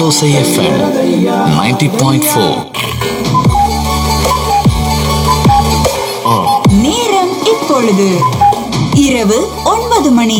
ஓசை எஃப்எம் 90.4 நேரம் இப்பொழுது இரவு ஒன்பது மணி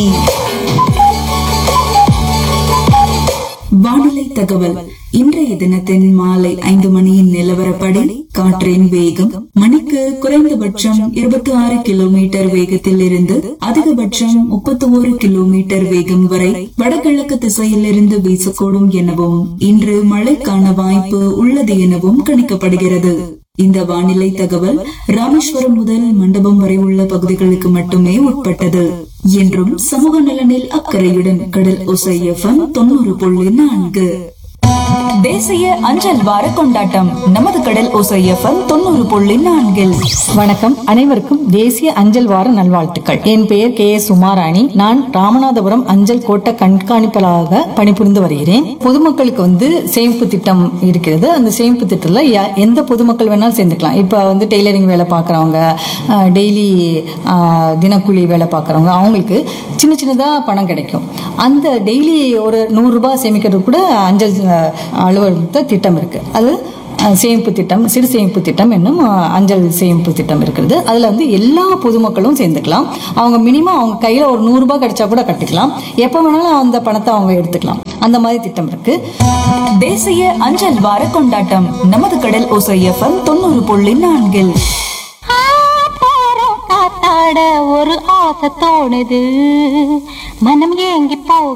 வானிலை தகவல் இன்றைய தினத்தின் மாலை ஐந்து மணியின் நிலவரப்படி காற்றின் வேகம் மணிக்கு குறைந்தபட்சம் இருபத்தி ஆறு கிலோமீட்டர் வேகத்தில் இருந்து அதிகபட்சம் முப்பத்தி ஒரு கிலோமீட்டர் வேகம் வரை வடகிழக்கு திசையில் இருந்து வீசக்கூடும் எனவும் இன்று மழைக்கான வாய்ப்பு உள்ளது எனவும் கணிக்கப்படுகிறது இந்த வானிலை தகவல் ராமேஸ்வரம் முதல் மண்டபம் வரை உள்ள பகுதிகளுக்கு மட்டுமே உட்பட்டது என்றும் சமூக நலனில் அக்கறையுடன் கடல் ஒசை எஃப்எம் தொண்ணூறு புள்ளி நான்கு தேசிய அஞ்சல் வார கொண்டாட்டம் நமது கடல் ஒசை எஃப்எம் தொண்ணூறு புள்ளி நான்கில் வணக்கம் அனைவருக்கும் தேசிய அஞ்சல் வார நல்வாழ்த்துக்கள் என் பெயர் கே எஸ் சுமாராணி நான் ராமநாதபுரம் அஞ்சல் கோட்ட கண்காணிப்பாளராக பணிபுரிந்து வருகிறேன் பொதுமக்களுக்கு வந்து சேமிப்பு திட்டம் இருக்கிறது அந்த சேமிப்பு திட்டத்தில் யா- எந்த பொதுமக்கள் வேணாலும் சேர்ந்துக்கலாம் இப்போ வந்து டெய்லரிங் வேலை பார்க்குறவங்க டெய்லி தினக்கூலி வேலை பார்க்குறவங்க அவங்களுக்கு சின்ன சின்னதாக பணம் கிடைக்கும் அந்த டெய்லி ஒரு நூறுரூபா சேமிக்கிறது கூட அஞ்சல் அஹ், அலுவலகத்தை திட்டம் இருக்கு அது அஹ், சேமிப்பு திட்டம் சிறு சேமிப்பு திட்டம் என்னும் அஹ், அஞ்சல் சேமிப்பு திட்டம் இருக்கிறது அதில் வந்து எல்லா பொதுமக்களும் சேர்ந்துக்கலாம் அவங்க மினிமம் அவங்க கையில் ஒரு நூறுரூபா கிடைச்சா கூட கட்டிக்கலாம் எப்போ வேணாலும் அந்த பணத்தை அவங்க எடுத்துக்கலாம் அந்த மாதிரி திட்டம் இருக்கு தேசிய அஞ்சல் வார கொண்டாட்டம் நமது கடல் ஒசை எஃப்எம் தொண்ணூறு புள்ளி நான்கில் காத்தாட ஒரு ஆசை தோணுது மனம் ஏங்கி போக